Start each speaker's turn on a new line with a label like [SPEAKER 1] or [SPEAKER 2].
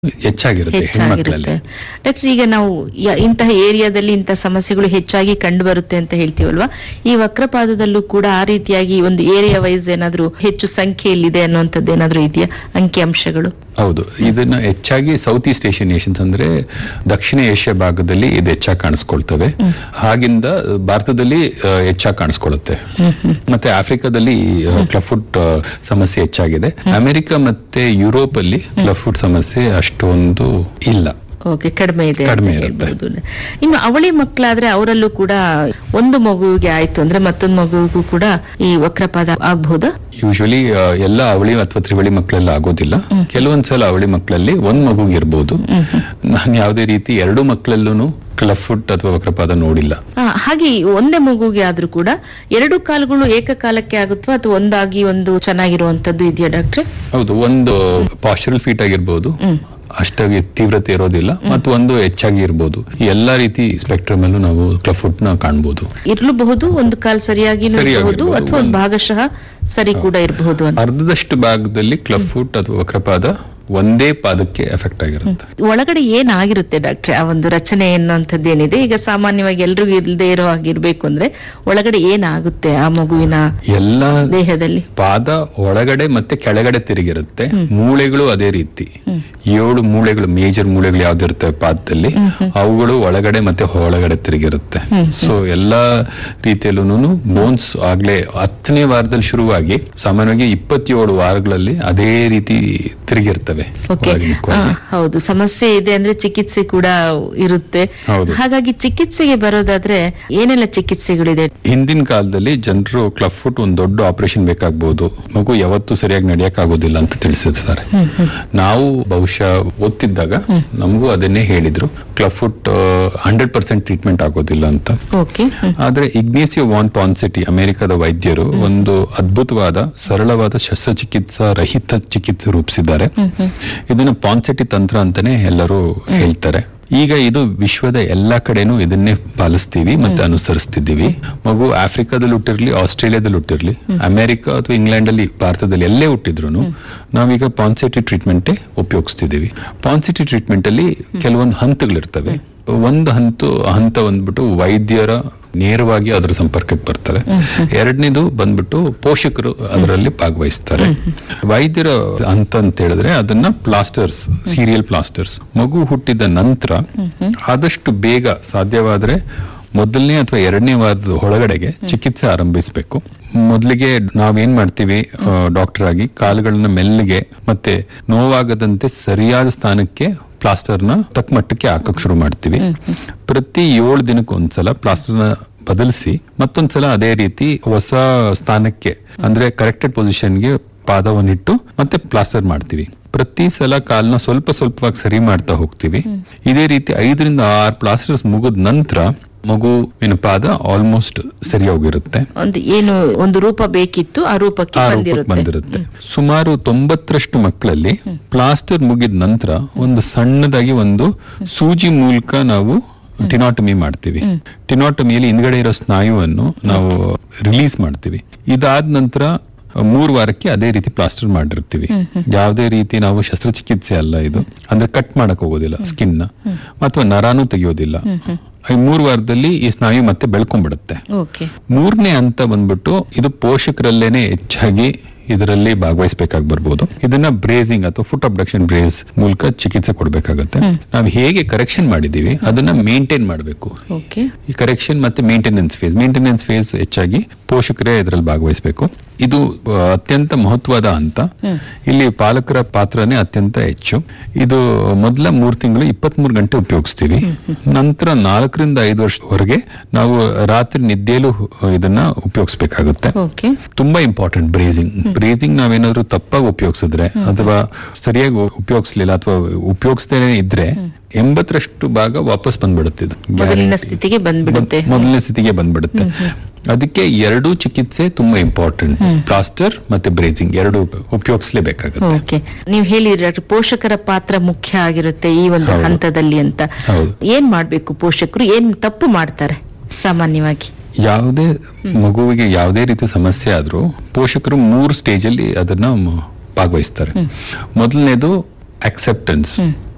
[SPEAKER 1] ಹೆಚ್ಚಾಗಿರುತ್ತೆ ಹೆಣ್ಮಕ್ಳಲ್ಲಿ
[SPEAKER 2] ಹೆಚ್ಚಾಗಿರುತ್ತೆ ಡಾಕ್ಟರ್ ಈಗ ನಾವು ಯ- ಇಂತಹ ಏರಿಯಾದಲ್ಲಿ ಇಂತಹ ಸಮಸ್ಯೆಗಳು ಹೆಚ್ಚಾಗಿ ಕಂಡು ಬರುತ್ತೆ ಅಂತ ಹೇಳ್ತೀವಲ್ವಾ ಈ ವಕ್ರಪಾದದಲ್ಲೂ ಕೂಡ ಆ ರೀತಿಯಾಗಿ ಒಂದು ಏರಿಯಾ ವೈಸ್ ಏನಾದ್ರೂ ಹೆಚ್ಚು ಸಂಖ್ಯೆಯಲ್ಲಿದೆ ಅನ್ನುವಂಥದ್ದು ಏನಾದ್ರೂ ಇದೆಯಾ ಅಂಕಿಅಂಶಗಳು
[SPEAKER 1] ಹೌದು ಇದನ್ನ ಹೆಚ್ಚಾಗಿ ಸೌತ್ ಈಸ್ಟ್ ಏಷ್ಯನ್ ನೇಷನ್ಸ್ ಅಂದ್ರೆ ದಕ್ಷಿಣ ಏಷ್ಯಾ ಭಾಗದಲ್ಲಿ ಇದು ಹೆಚ್ಚಾಗಿ ಕಾಣಿಸ್ಕೊಳ್ತವೆ ಹಾಗಿಂದ ಭಾರತದಲ್ಲಿ ಆ, ಹೆಚ್ಚಾಗಿ ಕಾಣಿಸ್ಕೊಳ್ಳುತ್ತೆ ಮತ್ತೆ ಆಫ್ರಿಕಾದಲ್ಲಿ ಕ್ಲಫುಟ್ ಸಮಸ್ಯೆ ಹೆಚ್ಚಾಗಿದೆ ಅಮೆರಿಕ ಮತ್ತೆ ಯುರೋಪ್ ಅಲ್ಲಿ ಕ್ಲಫುಟ್ ಸಮಸ್ಯೆ ಅಷ್ಟೊಂದು ಇಲ್ಲ
[SPEAKER 2] ಓಕೆ ಕಡಿಮೆ ಇದೆ ಅಂತ
[SPEAKER 1] ಕಡಿಮೆ ಇರುತ್ತೆ.
[SPEAKER 2] ಹೇಳ್ಬೋದು. ಇನ್ನು ಅವಳಿ ಮಕ್ಕಳಾದ್ರೆ ಅವರಲ್ಲೂ ಕೂಡ ಒಂದು ಮಗುವಿಗೆ ಆಯ್ತು ಅಂದ್ರೆ ಮತ್ತೊಂದು ಮಗುವಿಗೂ ಕೂಡ ಈ ವಕ್ರಪಾದ ಆಗ್ಬಹುದಾ
[SPEAKER 1] ಯೂಶಲಿ ಎಲ್ಲ ಅವಳಿ ಅಥವಾ ತ್ರಿವಳಿ ಮಕ್ಕಳೆಲ್ಲ ಆಗೋದಿಲ್ಲ ಕೆಲವೊಂದ್ಸಲ ಅವಳಿ ಮಕ್ಕಳಲ್ಲಿ ಒಂದ್ ಮಗುಗೆ ಇರ್ಬೋದು ನಾನು ಯಾವುದೇ ರೀತಿ ಎರಡು ಮಕ್ಕಳಲ್ಲೂ ಕ್ಲಫುಟ್ ಅಥವಾ ವಕ್ರಪಾದ ನೋಡಿಲ್ಲ
[SPEAKER 2] ಆ, ಹಾಗೆ ಈ ಒಂದೇ ಮಗುಗೆ ಆದ್ರೂ ಕೂಡ ಎರಡು ಕಾಲುಗಳು ಏಕಕಾಲಕ್ಕೆ ಆಗುತ್ತವಾ ಅಥವಾ ಒಂದಾಗಿ ಒಂದು ಚೆನ್ನಾಗಿರುವಂತದ್ದು ಇದೆಯಾ ಡಾಕ್ಟ್ರೆ
[SPEAKER 1] ಹೌದು ಒಂದು ಪಾಸ್ಚರಲ್ ಫೀಟ್ ಆಗಿರ್ಬೋದು ಅಷ್ಟಾಗಿ ತೀವ್ರತೆ ಇರೋದಿಲ್ಲ ಮತ್ತು ಒಂದು ಹೆಚ್ಚಾಗಿ ಇರ್ಬೋದು ಈ ಎಲ್ಲಾ ರೀತಿ ಸ್ಪೆಕ್ಟ್ರಮ್ ಅಲ್ಲೂ ನಾವು ಕ್ಲಫುಟ್ ನ ಕಾಣಬಹುದು
[SPEAKER 2] ಇರಲೂಬಹುದು ಒಂದು ಕಾಲ್ ಸರಿಯಾಗಿ ಇರಬಹುದು
[SPEAKER 1] ಸರಿಯಾಗಿರ್ಬೋದು.
[SPEAKER 2] ಅಥವಾ ಒಂದು ಭಾಗಶಃ ಸರಿ ಕೂಡ ಇರಬಹುದು ಅಂತ
[SPEAKER 1] ಅರ್ಧದಷ್ಟು ಭಾಗದಲ್ಲಿ ಕ್ಲಫುಟ್ ಅಥವಾ ವಕ್ರಪಾದ ಒಂದೇ ಪಾದಕ್ಕೆ ಎಫೆಕ್ಟ್ ಆಗಿರುತ್ತೆ
[SPEAKER 2] ಒಳಗಡೆ ಏನಾಗಿರುತ್ತೆ ಡಾಕ್ಟ್ರೆ ಆ ಒಂದು ರಚನೆ ಎನ್ನುವಂಥದ್ದು ಏನಿದೆ ಈಗ ಸಾಮಾನ್ಯವಾಗಿ ಎಲ್ರಿಗೂ ಇಲ್ಲದೆ ಇರೋ ಹಾಗಿರ್ಬೇಕು ಅಂದ್ರೆ ಒಳಗಡೆ ಏನಾಗುತ್ತೆ ಆ ಮಗುವಿನ
[SPEAKER 1] ಎಲ್ಲ
[SPEAKER 2] ದೇಹದಲ್ಲಿ
[SPEAKER 1] ಪಾದ ಒಳಗಡೆ ಮತ್ತೆ ಕೆಳಗಡೆ ತಿರುಗಿರುತ್ತೆ ಮೂಳೆಗಳು ಅದೇ ರೀತಿ ಏಳು ಮೂಳೆಗಳು ಮೇಜರ್ ಮೂಳೆಗಳು ಯಾವ್ದಿರ್ತವೆ ಪಾದದಲ್ಲಿ ಅವುಗಳು ಒಳಗಡೆ ಮತ್ತೆ ಒಳಗಡೆ ತಿರುಗಿರುತ್ತೆ ಸೊ ಎಲ್ಲಾ ರೀತಿಯಲ್ಲೂ ಬೋನ್ಸ್ ಆಗ್ಲೇ ಹತ್ತನೇ ವಾರದಲ್ಲಿ ಶುರುವಾಗಿ ಸಾಮಾನ್ಯವಾಗಿ ಇಪ್ಪತ್ತೇಳು ವಾರಗಳಲ್ಲಿ ಅದೇ ರೀತಿ ತಿರುಗಿರ್ತವೆ
[SPEAKER 2] ಓಕೆ
[SPEAKER 1] ಒಳಗೆ ಮುಖವಾಗಿ.
[SPEAKER 2] ಹೌದು ಸಮಸ್ಯೆ ಇದೆ ಅಂದ್ರೆ ಚಿಕಿತ್ಸೆ ಕೂಡ ಇರುತ್ತೆ
[SPEAKER 1] ಹೌದು.
[SPEAKER 2] ಹಾಗಾಗಿ ಚಿಕಿತ್ಸೆಗೆ ಬರೋದಾದ್ರೆ ಏನೆಲ್ಲ ಚಿಕಿತ್ಸೆಗಳಿದೆ
[SPEAKER 1] ಹಿಂದಿನ ಕಾಲದಲ್ಲಿ ಜನರು ಕ್ಲಬ್ ಫುಟ್ ಒಂದು ದೊಡ್ಡ ಆಪರೇಷನ್ ಬೇಕಾಗ್ಬೋದು ಮಗು ಯಾವತ್ತೂ ಸರಿಯಾಗಿ ನಡೆಯಕ್ ಆಗೋದಿಲ್ಲ ಅಂತ ತಿಳಿಸಿರ್ತಾರೆ ನಾವು ಬಹುಶಃ ಓದ್ತಿದ್ದಾಗ ನಮಗೂ ಅದನ್ನೇ ಹೇಳಿದ್ರು clubfoot hundred percent treatment ಆಗೋದಿಲ್ಲ ಅಂತ
[SPEAKER 2] ಓಕೆ
[SPEAKER 1] ಆದ್ರೆ ಇಗ್ನೇಸಿಯೋ ವಾನ್ ಪಾನ್ಸೆಟಿ ಅಮೆರಿಕದ ವೈದ್ಯರು ಒಂದು ಅದ್ಭುತವಾದ ಸರಳವಾದ ಶಸ್ತ್ರಚಿಕಿತ್ಸಾ ರಹಿತ ಚಿಕಿತ್ಸೆ ರೂಪಿಸಿದ್ದಾರೆ ಇದನ್ನ ಪಾನ್ಸೆಟಿ ತಂತ್ರ ಅಂತಾನೆ ಎಲ್ಲರೂ ಹೇಳ್ತಾರೆ ಈಗ ಇದು ವಿಶ್ವದ ಎಲ್ಲಾ ಕಡೆನೂ ಇದನ್ನೇ ಪಾಲಿಸ್ತೀವಿ ಮತ್ತೆ ಅನುಸರಿಸ್ತಿದ್ದೀವಿ ಮಗು ಆಫ್ರಿಕಾದಲ್ಲಿ ಹುಟ್ಟಿರ್ಲಿ ಆಸ್ಟ್ರೇಲಿಯಾದಲ್ಲಿ ಹುಟ್ಟಿರ್ಲಿ ಅಮೆರಿಕ ಅಥವಾ ಇಂಗ್ಲೆಂಡ್ ಅಲ್ಲಿ ಭಾರತದಲ್ಲಿ ಎಲ್ಲೇ ಹುಟ್ಟಿದ್ರು ನಾವೀಗ ಪಾನ್ಸೆಟಿ ಟ್ರೀಟ್ಮೆಂಟೇ ಉಪಯೋಗಿಸ್ತಿದ್ದೀವಿ ಪಾನ್ಸೆಟಿ ಟ್ರೀಟ್ಮೆಂಟ್ ಅಲ್ಲಿ ಕೆಲವೊಂದು ಹಂತಗಳಿರ್ತವೆ ಒಂದು ಹಂತ ಹಂತ ಬಂದ್ಬಿಟ್ಟು ವೈದ್ಯರ ನೇರವಾಗಿ ಅದರ ಸಂಪರ್ಕಕ್ಕೆ ಬರ್ತಾರೆ ಎರಡನೇದು ಬಂದ್ಬಿಟ್ಟು ಪೋಷಕರು ಅದರಲ್ಲಿ ಭಾಗವಹಿಸ್ತಾರೆ ವೈದ್ಯರ ಹಂತ ಅಂತ ಹೇಳಿದ್ರೆ ಅದನ್ನ ಪ್ಲಾಸ್ಟರ್ಸ್ ಸೀರಿಯಲ್ ಪ್ಲಾಸ್ಟರ್ಸ್ ಮಗು ಹುಟ್ಟಿದ ನಂತರ ಆದಷ್ಟು ಬೇಗ ಸಾಧ್ಯವಾದ್ರೆ ಮೊದಲನೇ ಅಥವಾ ಎರಡನೇ ವಾರದ ಒಳಗಡೆಗೆ ಚಿಕಿತ್ಸೆ ಆರಂಭಿಸಬೇಕು ಮೊದಲಿಗೆ ನಾವೇನ್ ಮಾಡ್ತೀವಿ ಡಾಕ್ಟರ್ ಆಗಿ ಕಾಲುಗಳನ್ನ ಮೆಲ್ಲಿಗೆ ಮತ್ತೆ ನೋವಾಗದಂತೆ ಸರಿಯಾದ ಸ್ಥಾನಕ್ಕೆ ಪ್ಲಾಸ್ಟರ್ನ ತಕ್ಕ ಮಟ್ಟಕ್ಕೆ ಹಾಕಕ್ ಶುರು ಮಾಡ್ತೀವಿ ಪ್ರತಿ ಏಳು ದಿನಕ್ಕೆ ಒಂದ್ಸಲ ಪ್ಲಾಸ್ಟರ್ನ ಬದಲಿಸಿ ಮತ್ತೊಂದ್ಸಲ ಅದೇ ರೀತಿ ಹೊಸ ಸ್ಥಾನಕ್ಕೆ ಅಂದ್ರೆ ಕರೆಕ್ಟೆಡ್ ಪೊಸಿಷನ್ಗೆ ಪಾದವನ್ನಿಟ್ಟು ಮತ್ತೆ ಪ್ಲಾಸ್ಟರ್ ಮಾಡ್ತೀವಿ ಪ್ರತಿ ಸಲ ಕಾಲ್ನ ಸ್ವಲ್ಪ ಸ್ವಲ್ಪವಾಗಿ ಸರಿ ಮಾಡ್ತಾ ಹೋಗ್ತೀವಿ ಇದೇ ರೀತಿ ಐದರಿಂದ ಆರು ಪ್ಲಾಸ್ಟರ್ಸ್ ಮುಗಿದ ನಂತರ ಮಗುವಿನ ಪಾದ ಆಲ್ಮೋಸ್ಟ್ ಸರಿ ಹೋಗಿರುತ್ತೆ
[SPEAKER 2] ಒಂದು ಏನು ಒಂದು ರೂಪ ಬೇಕಿತ್ತು ಆ ರೂಪಕ್ಕೆ
[SPEAKER 1] ಆ ರೂಪಕ್ಕೆ
[SPEAKER 2] ಬಂದಿರುತ್ತೆ
[SPEAKER 1] ಬಂದಿರುತ್ತೆ ಸುಮಾರು ತೊಂಬತ್ತರಷ್ಟು ಮಕ್ಕಳಲ್ಲಿ ಪ್ಲಾಸ್ಟರ್ ಮುಗಿದ ನಂತರ ಒಂದು ಸಣ್ಣದಾಗಿ ಒಂದು ಸೂಜಿ ಮೂಲಕ ನಾವು ಟಿನಾಟಮಿ ಮಾಡ್ತೀವಿ ಟಿನಾಟಮಿಯಲ್ಲಿ ಹಿಂದ್ಗಡೆ ಇರೋ ಸ್ನಾಯುವನ್ನು ನಾವು ರಿಲೀಸ್ ಮಾಡ್ತೀವಿ ಇದಾದ ನಂತರ ಮೂರು ವಾರಕ್ಕೆ ಅದೇ ರೀತಿ ಪ್ಲಾಸ್ಟರ್ ಮಾಡಿರ್ತೀವಿ ಯಾವುದೇ ರೀತಿ ನಾವು ಶಸ್ತ್ರಚಿಕಿತ್ಸೆ ಅಲ್ಲ ಇದು ಅಂದ್ರೆ ಕಟ್ ಮಾಡಕ್ ಹೋಗೋದಿಲ್ಲ ಸ್ಕಿನ್ ನ ಅಥವಾ ನರಾನು ತೆಗೆಯೋದಿಲ್ಲ ಈ ಮೂರು ವಾರದಲ್ಲಿ ಈ ಸ್ನಾಯು ಮತ್ತೆ ಬೆಳ್ಕೊಂಡ್ಬಿಡುತ್ತೆ
[SPEAKER 2] ಓಕೆ
[SPEAKER 1] ಮೂರನೇ ಹಂತ ಬಂದ್ಬಿಟ್ಟು ಇದು ಪೋಷಕರಲ್ಲೇನೆ ಹೆಚ್ಚಾಗಿ ಇದರಲ್ಲಿ ಭಾಗವಹಿಸಬೇಕಾಗಿ ಬರ್ಬೋದು ಇದನ್ನ ಬ್ರೇಸಿಂಗ್ ಅಥವಾ ಫುಟ್ ಅಬ್ಡಕ್ಷನ್ ಬ್ರೇಸ್ ಮೂಲಕ ಚಿಕಿತ್ಸೆ ಕೊಡ್ಬೇಕಾಗತ್ತೆ ನಾವು ಹೇಗೆ ಕರೆಕ್ಷನ್ ಮಾಡಿದೀವಿ ಅದನ್ನ ಮೇಂಟೈನ್ ಮಾಡಬೇಕು
[SPEAKER 2] ಓಕೆ
[SPEAKER 1] ಈ ಕರೆಕ್ಷನ್ ಮತ್ತೆ ಮೇಂಟೆನೆನ್ಸ್ ಫೇಸ್ ಮೇಂಟೆನೆನ್ಸ್ ಫೇಸ್ ಹೆಚ್ಚಾಗಿ ಪೋಷಕರೇ ಇದರಲ್ಲಿ ಭಾಗವಹಿಸಬೇಕು ಇದು ಆ, ಅತ್ಯಂತ ಮಹತ್ವದ ಹಂತ ಇಲ್ಲಿ ಪಾಲಕರ ಪಾತ್ರನೇ ಅತ್ಯಂತ ಹೆಚ್ಚು ಇದು ಮೊದಲ ಮೂರ್ ತಿಂಗಳು ಇಪ್ಪತ್ಮೂರು ಗಂಟೆ ಉಪಯೋಗಿಸ್ತೀವಿ ನಂತರ ನಾಲ್ಕರಿಂದ ಐದು ವರ್ಷದವರೆಗೆ ನಾವು ರಾತ್ರಿ ನಿದ್ದೆಯಲ್ಲೂ ಇದನ್ನ ಉಪಯೋಗಿಸ್ಬೇಕಾಗುತ್ತೆ
[SPEAKER 2] ಓಕೆ
[SPEAKER 1] ತುಂಬಾ ಇಂಪಾರ್ಟೆಂಟ್ ಬ್ರೇಸಿಂಗ್ ಬ್ರೇಸಿಂಗ್ ನಾವೇನಾದ್ರೂ ತಪ್ಪಾಗಿ ಉಪಯೋಗಿಸಿದ್ರೆ ಅಥವಾ ಸರಿಯಾಗಿ ಉಪಯೋಗಿಸ್ಲಿಲ್ಲ ಅಥವಾ ಉಪಯೋಗಿಸ್ದೇನೆ ಇದ್ರೆ ಎಂಬತ್ತರಷ್ಟು ಭಾಗ ವಾಪಸ್ ಬಂದ್ಬಿಡುತ್ತೆ ಇದು
[SPEAKER 2] ಮೊದಲಿನ ಸ್ಥಿತಿಗೆ ಬಂದ್ಬಿಡುತ್ತೆ
[SPEAKER 1] ಮೊದಲನೇ ಸ್ಥಿತಿಗೆ ಬಂದ್ಬಿಡುತ್ತೆ ಅದಕ್ಕೆ ಎರಡೂ ಚಿಕಿತ್ಸೆ ತುಂಬಾ ಇಂಪಾರ್ಟೆಂಟ್ ಪ್ಲಾಸ್ಟರ್ ಮತ್ತೆ ಬ್ರೇಸಿಂಗ್ ಎರಡು ಉಪಯೋಗಿಸ್ಲೇಬೇಕಾಗುತ್ತೆ
[SPEAKER 2] ಓಕೆ ನೀವು ಹೇಳಿದ್ರೆ ಡಾಕ್ಟರ್, ಪೋಷಕರ ಪಾತ್ರ ಮುಖ್ಯ ಆಗಿರುತ್ತೆ ಈ ಒಂದು
[SPEAKER 1] ಹೌದು.
[SPEAKER 2] ಹಂತದಲ್ಲಿ ಅಂತ
[SPEAKER 1] ಹೌದು.
[SPEAKER 2] ಏನ್ ಮಾಡ್ಬೇಕು ಪೋಷಕರು ಏನ್ ತಪ್ಪು ಮಾಡ್ತಾರೆ ಸಾಮಾನ್ಯವಾಗಿ
[SPEAKER 1] ಯಾವುದೇ ಮಗುವಿಗೆ ಯಾವುದೇ ರೀತಿ ಸಮಸ್ಯೆ ಆದ್ರೂ ಪೋಷಕರು ಮೂರು ಸ್ಟೇಜ್ ಅಲ್ಲಿ ಅದನ್ನ ಮ- ಭಾಗವಹಿಸ್ತಾರೆ ಮೊದಲನೇದು ಅಕ್ಸೆಪ್ಟೆನ್ಸ್